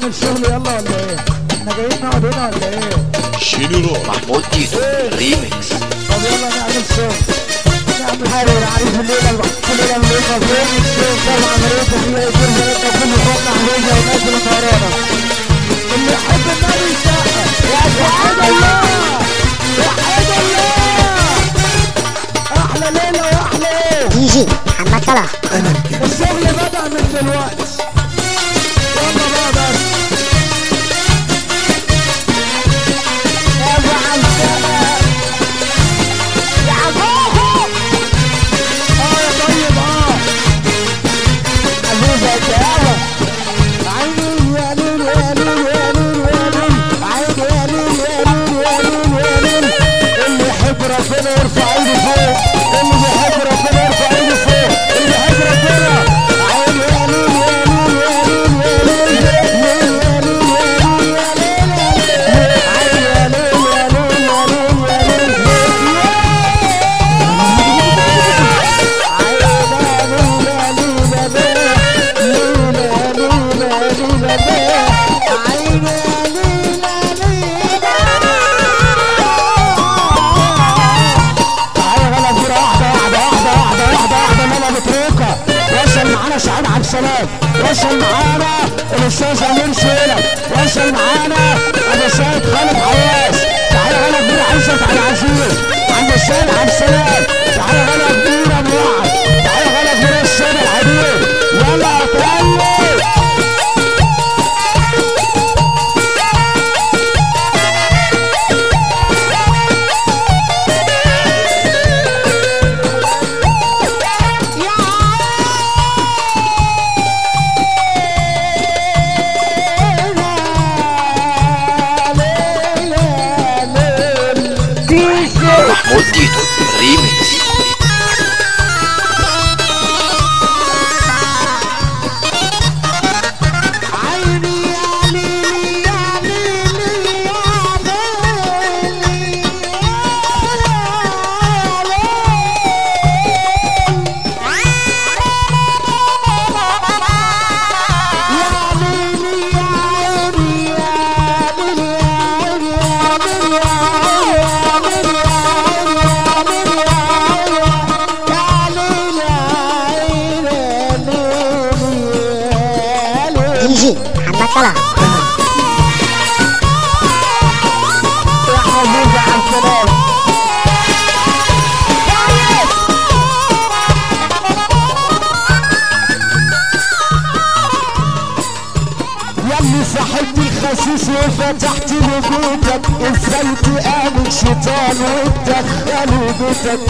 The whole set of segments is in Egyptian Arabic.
نعمل شغل يلا ولا ايه احنا جايين نقعد هنا ولا ايه جنرال محمود تيتو ريميكس طب يلا نعمل شغل نعمل حاجه عارف الليله الليله اللي فين الشغل طبعا عمليه فيها يكون زيادة كل فضل علينا والناس اللي مهرانا اللي يحب النبي يسقف يا سعاد الله وحيد الله احلى ليله واحلى ايه دي جي محمد صلاح الشغل بدأ من دلوقتي يلا بقى بس يا ابو عسلامة يا بابا اه يا طيب اه حبيبك يا ابا عيني يا ليل يا ليل يا ليل يا ليل عيني يا ليل يا ليل يا ليل يا ليل اللي يحب ربنا يرفع ايده فوق اللي بيحب ربنا يرفع ايده فوق اللي يحب ربنا عيني يا ليل يا ليل يا ليل يا ليل يا ليل يا ليل يا ليل عيني يا ليل يا ليل يا ليل يا ليل السلام وصل معانا الاستاذ امير سهيلة وصل معانا ابو سيد خالد حواس تعالى غلا كبير عزت على العزيز عند السيد عبد السلام تعالى غلا كبير ابو وعد تعالى غلا كبير السيد الحبيب يلا يا طيب محمود تيتو ريميكس عيني يا ليلي يا ليلي يا ليلي يا ليلي يا عيني يا ليلي يا عيني يا ليلي يا ليلي يا ليلي يا ليلي يا ليلي دي جي محمد صلاح يا حبيبي على السلامة ياللي صاحبت الخسيس وفتحت له بيتك ازاي تقابل شيطان وتدخله بيتك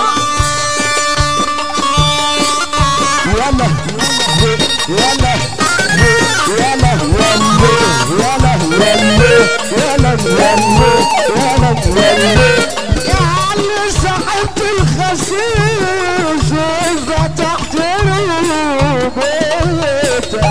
يلا يلا يلا يلا يلا يلا يلا يلا يلا يا علي صاحبت الخسيس وفتحت له بيتك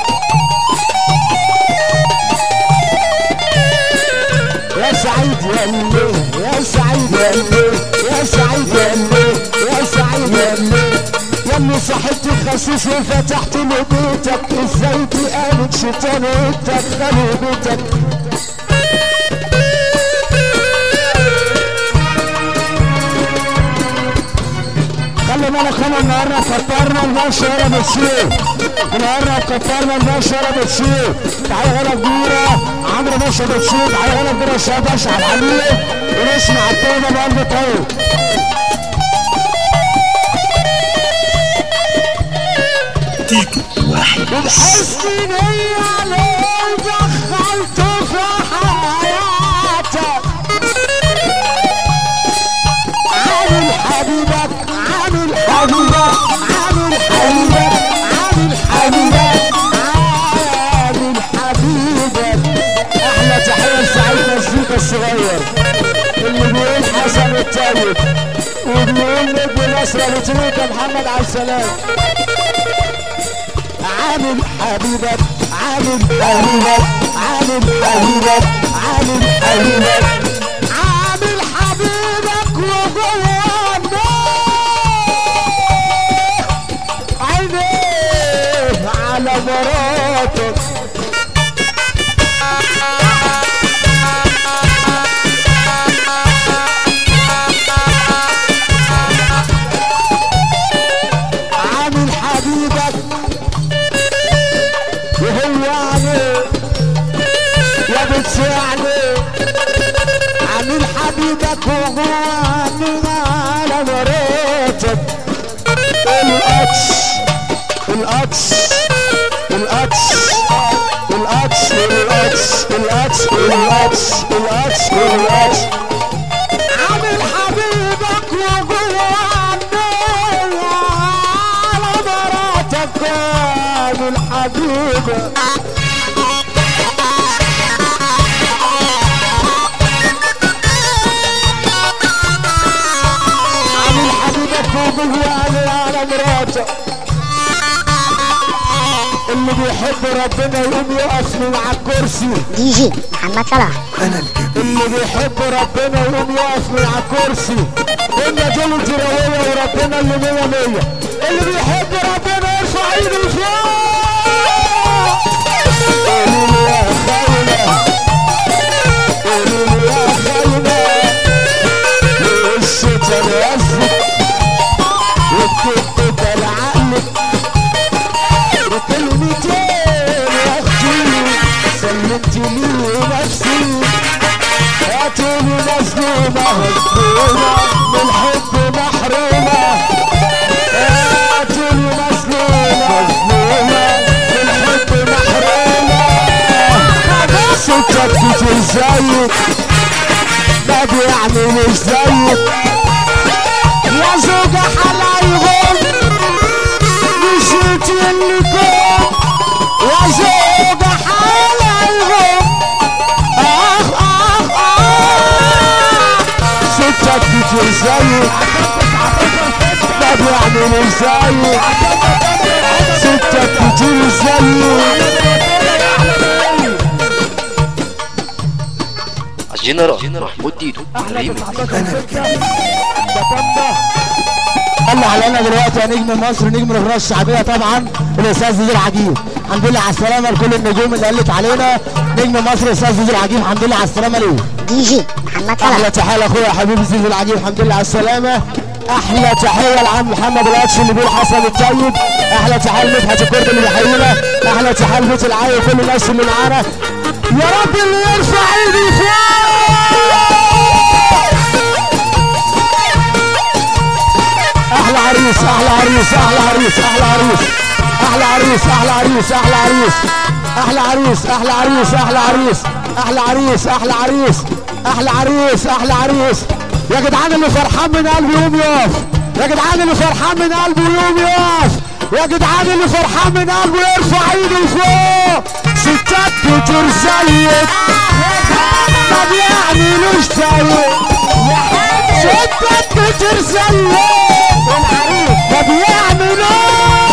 يا سعيد يا اللي يا سعيد يا اللي يا سعيد يا اللي يا سعيد يا اللي يا اللي صحيت الخسيس وفتحت له بيتك ازاي تقابل شيطان وتدخله بيتك خلي بالك انا النهارده كترنا الماشي ولا بتسيب النهارده كترنا الماشي ولا بتسيب تعالى هنا كبيره عمرو ماشي بتسيب تعالى هنا كبيره شهاده اشعل عليه ونسمع التوبه بقلب طيب تيتو واحد بس الحزن هي لو دخلته في حياتك عامل حبيبك عامل حبيبك عامل حبيبك عامل حبيبك عامل حبيبك احلى تحيه لسعيد مزيكا الصغير اللي بيقول حسن الطيب وبيقول نجم مصر ابو تريكه محمد عبد السلام عامل حبيبك عامل حبيبك عامل حبيبك عامل حبيبك عامل حبيبك وجوه عينيه على مراتك وهو عليه يا بتسعني عامل حبيبك وجوعني على مراتك القدس القدس القدس القدس القدس القدس القدس القدس القدس عامل حبيبك وجوعني على مراتك عامل حبيبك عامل حبيبك وجوعني على مراتك اللي بيحب ربنا يقوم يقف من على الكرسي دي جي محمد صلاح اللي بيحب ربنا يقوم يقف من على الكرسي قلنا دول الجراوية وربنا اللي مية مية اللي بيحب ربنا يرفع ايده لفوق قولوا له يا خاينة قولوا له يا خاينة الشتا يزك والكتب العقلك بكلمتين يا اختي سلمت لي نفسي هاتوني مظلومة مظلومة من الحب محرومة هاتوني مظلومة مظلومة من الحب محرومة ستك كتير زيك ما بيعملوش زيك يا زوجة حلايغم نسيت اللي كنت يا زوجة حلايغم اخ اخ اخ ستك كتير زيك ما بيعملوا زيك ستك كتير زيك الجنرال محمود ديدو ريميكس طلع علينا دلوقتي يا نجم مصر نجم الرفراء الشعبيه طبعا الاستاذ زيزو العجيب الحمد لله على السلامه لكل النجوم اللي قلت علينا نجم مصر الاستاذ زيزو العجيب الحمد لله على السلامه ليه دي جي محمد صلاح احلى تحيه لاخويا حبيبي زيزو العجيب الحمد لله على السلامه احلى تحيه لعم محمد القدش اللي بيقول حسن الطيب احلى تحيه لمدحت الكرد اللي بيحيينا احلى تحيه لبيت العايه وكل الناس اللي معانا يا رب اللي يرفع ايدي فوق احلى عريس احلى عريس احلى عريس احلى عريس احلى عريس احلى عريس احلى عريس احلى عريس احلى عريس احلى عريس احلى عريس احلى عريس احلى عريس احلى عريس يا جدعان اللي فرحان من قلبه يقوم يقف يا جدعان اللي فرحان من قلبه يقوم يقف يا جدعان اللي فرحان من قلبه يرفع ايده لفوق ستات كتير زيك ما بيعملوش زيك ستات كتير زيك ما بيعملوش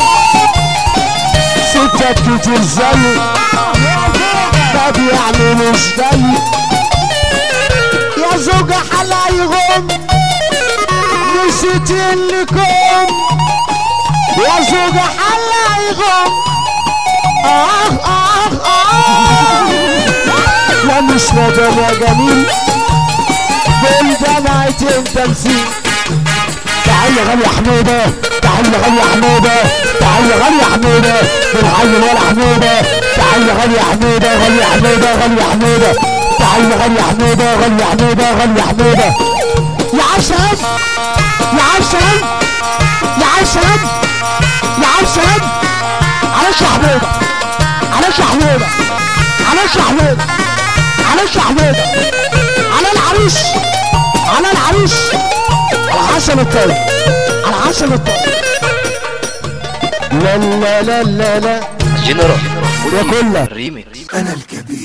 ستات كتير زيك ما بيعملوش زيك يا زوجة حلايغم نسيت اللي كم يا زوجة حلايغم اخ اخ اخ لا مش ندم يا جميل بالدمعتين تمثيل تعالى غالي حميدة تعالى غالي حميدة تعالى غالي حميدة بالحي ولا حميدة تعالى غالي حميدة غالي حميدة غالي حميدة تعالى غالي حميدة غالي حميدة غالي حميدة يا عشان يا عشان يا عشان يا عشان على حميدة على حميدة على حميدة على حميدة على العريس على العريس على حسن الطيب على حسن الطيب لا لا لا لا لا الجنرال محمود يا كله. ديدو ريميكس أنا الكبير